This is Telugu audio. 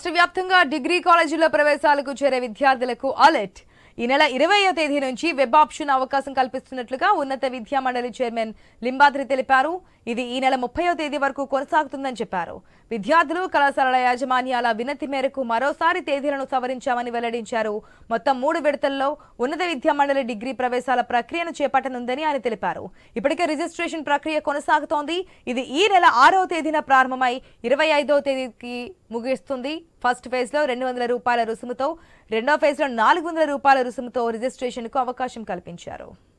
రాష్ట్ర వ్యాప్తంగా డిగ్రీ కాలేజీల్లో ప్రవేశాలకు చేరే విద్యార్థులకు అలర్ట్ ఈ నెల ఇరవయో తేదీ నుంచి వెబ్ ఆప్షన్ అవకాశం కల్పిస్తున్నట్లుగా ఉన్నత విద్యా మండలి చైర్మన్ లింబాద్రి తెలిపారు ఇది ఈ నెల ముప్పయో తేదీ వరకు కొనసాగుతుందని చెప్పారు విద్యార్థులు కళాశాలల యాజమాన్యాల వినతి మేరకు మరోసారి తేదీలను సవరించామని వెల్లడించారు మొత్తం మూడు విడతల్లో ఉన్నత విద్యా మండలి డిగ్రీ ప్రవేశాల ప్రక్రియను చేపట్టనుందని ఆయన తెలిపారు ఇప్పటికే రిజిస్ట్రేషన్ ప్రక్రియ కొనసాగుతోంది ఇది ఈ నెల ఆరో తేదీన ప్రారంభమై ఇరవై ఐదో తేదీకి ముగిస్తుంది ఫస్ట్ ఫేజ్ లో రెండు వందల రూపాయల రుసుముతో రెండో ఫేజ్ లో నాలుగు వందల రూపాయల రుసుముతో రిజిస్ట్రేషన్ కు అవకాశం కల్పించారు